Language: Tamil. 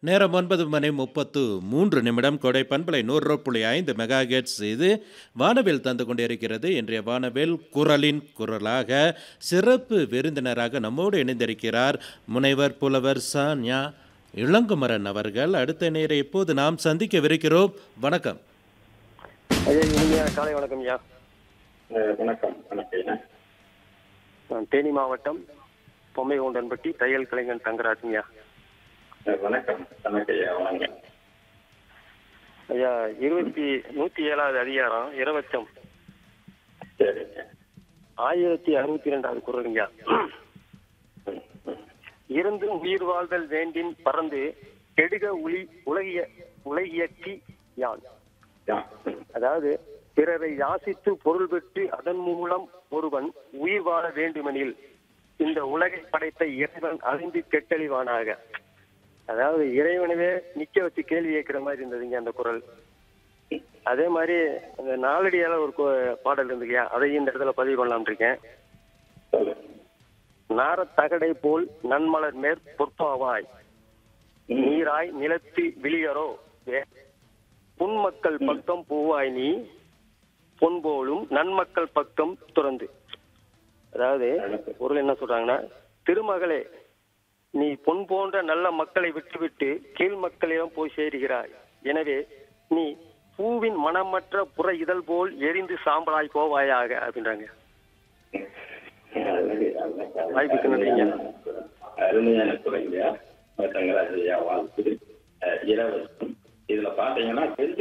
நேரம் ஒன்பது மணி முப்பத்து மூன்று நிமிடம் கொடை பண்பலை நூறு புள்ளி ஐந்து மெகா ஹெர்ட்ஸ் இது வானவில் தந்து கொண்டிருக்கிறது இன்றைய வானவில் குரலின் குரலாக சிறப்பு விருந்தினராக நம்மோடு இணைந்திருக்கிறார் முனைவர் புலவர் சான்யா இளங்குமரன் அவர்கள் அடுத்த நேரம் இப்போது நாம் சந்திக்கவிருக்கிறோம் வணக்கம் ஐயா இனிமையா காலை வணக்கம் ஐயா அஹ் வணக்கம் வணக்கம் ஐயா. நான் தேனி மாவட்டம் பொம்மைகவுண்டன்பட்டி தையல் கலைஞன் தங்கராஜ்ங்கய்யா அஹ் வணக்கம் வணக்கம் ஐயா வணக்கம் ஐயா இருபத்தி நூத்தி ஏழாவது அதிகாரம் இரவச்சம் சரிங்க ஆயிரத்தி அறுபத்தி ரெண்டாவது குரலுங்கய்யா இருந்தும் உயிர் வாழ்தல் வேண்டின் பறந்து கெடுக உளி உலகிய உலகியக்கி யான் யா. அதாவது பிறரை யாசித்து பொருள் பெற்று அதன் மூலம் ஒருவன் உயிர் வாழ வேண்டுமெனில் இந்த உலகை படைத்த இறைவன் அறிந்து கெட்டழிவானாக அதாவது இறைவனவே நிக்க வச்சு கேள்வி கேட்கிற மாதிரி இருந்ததுங்க அந்த குரல் அதே மாதிரி அந்த நாலடியால ஒரு கு- பாடல் இருந்துங்கய்யா அதையும் இந்த இடத்துல பதிவு பண்ணலாம்னு இருக்கேன் சொல்லுங்க. நாரத்தகடை போல் நன்மலர் மேற் பொற்பாவாய் ம். நீராய் நிலத்து விழியரோ வே- புன்மக்கள் பக்கம் பூவாய் நீ பொன் போலும் நன்மக்கள் பக்கம் துறந்து அதாவது பொருள் என்ன சொல்றாங்கன்னா திருமகளே நீ பொன் போன்ற நல்ல மக்களை விட்டுவிட்டு கீழ் மக்களிடம் போய் சேருகிறாய் எனவே நீ பூவின் மனமற்ற புற இதழ் போல் எரிந்து சாம்பலாய் போவாயாக அப்படின்றாங்க அழகு, அழகு, அழகு. வாய்ப்புக்கு நன்றிங்க. அருமையான குறைங்க தங்கராஜ் ஐயா வாழ்த்து அஹ் இரவு இதுல பாத்தீங்கன்னா